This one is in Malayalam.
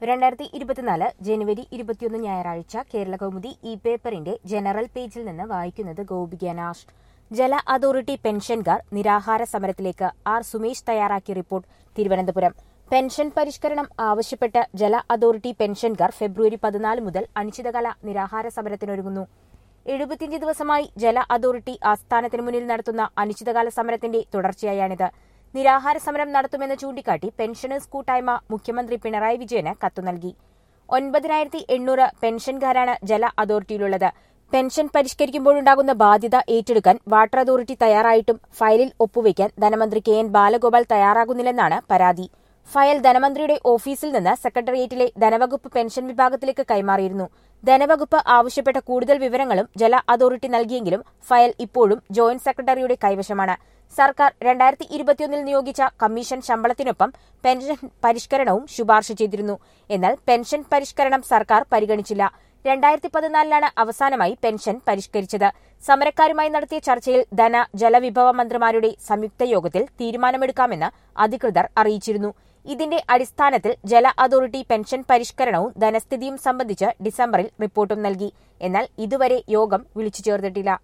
രണ്ടായിരത്തി ഇരുപത്തിനാല് ജനുവരി ഇരുപത്തിയൊന്ന് ഞായറാഴ്ച കേരള കൗമുദി ഈ പേപ്പറിന്റെ ജനറൽ പേജിൽ നിന്ന് വായിക്കുന്നത് ഗോപിക നാഷ് ജല അതോറിറ്റി പെൻഷൻകാർ നിരാഹാര സമരത്തിലേക്ക് ആർ സുമേഷ് തയ്യാറാക്കിയ റിപ്പോർട്ട് തിരുവനന്തപുരം പെൻഷൻ പരിഷ്കരണം ആവശ്യപ്പെട്ട് ജല അതോറിറ്റി പെൻഷൻകാർ ഫെബ്രുവരി പതിനാല് മുതൽ അനിശ്ചിതകാല നിരാഹാര സമരത്തിനൊരുങ്ങുന്നു എഴുപത്തിയഞ്ച് ദിവസമായി ജല അതോറിറ്റി ആസ്ഥാനത്തിന് മുന്നിൽ നടത്തുന്ന അനിശ്ചിതകാല സമരത്തിന്റെ തുടർച്ചയായാണിത് നിരാഹാര സമരം നടത്തുമെന്ന് ചൂണ്ടിക്കാട്ടി പെൻഷനേഴ്സ് കൂട്ടായ്മ മുഖ്യമന്ത്രി പിണറായി വിജയന് കത്തു നൽകി ഒൻപതിനായിരത്തി എണ്ണൂറ് പെൻഷൻകാരാണ് ജല അതോറിറ്റിയിലുള്ളത് പെൻഷൻ പരിഷ്കരിക്കുമ്പോഴുണ്ടാകുന്ന ബാധ്യത ഏറ്റെടുക്കാൻ വാട്ടർ അതോറിറ്റി തയ്യാറായിട്ടും ഫയലിൽ ഒപ്പുവയ്ക്കാൻ ധനമന്ത്രി കെ എൻ ബാലഗോപാൽ തയ്യാറാകുന്നില്ലെന്നാണ് പരാതി ഫയൽ ധനമന്ത്രിയുടെ ഓഫീസിൽ നിന്ന് സെക്രട്ടേറിയറ്റിലെ ധനവകുപ്പ് പെൻഷൻ വിഭാഗത്തിലേക്ക് കൈമാറിയിരുന്നു ധനവകുപ്പ് ആവശ്യപ്പെട്ട കൂടുതൽ വിവരങ്ങളും ജല അതോറിറ്റി നൽകിയെങ്കിലും ഫയൽ ഇപ്പോഴും ജോയിന്റ് സെക്രട്ടറിയുടെ കൈവശമാണ് സർക്കാർ രണ്ടായിരത്തി ഇരുപത്തിയൊന്നിൽ നിയോഗിച്ച കമ്മീഷൻ ശമ്പളത്തിനൊപ്പം പെൻഷൻ പരിഷ്കരണവും ശുപാർശ ചെയ്തിരുന്നു എന്നാൽ പെൻഷൻ പരിഷ്കരണം സർക്കാർ പരിഗണിച്ചില്ല രണ്ടായിരത്തി പതിനാലിലാണ് അവസാനമായി പെൻഷൻ പരിഷ്കരിച്ചത് സമരക്കാരുമായി നടത്തിയ ചർച്ചയിൽ ധന ജലവിഭവ മന്ത്രിമാരുടെ സംയുക്ത യോഗത്തിൽ തീരുമാനമെടുക്കാമെന്ന് അധികൃതർ അറിയിച്ചിരുന്നു ഇതിന്റെ അടിസ്ഥാനത്തിൽ ജല അതോറിറ്റി പെൻഷൻ പരിഷ്കരണവും ധനസ്ഥിതിയും സംബന്ധിച്ച് ഡിസംബറിൽ റിപ്പോർട്ടും നൽകി എന്നാൽ ഇതുവരെ യോഗം വിളിച്ചു ചേർത്തിട്ടില്ല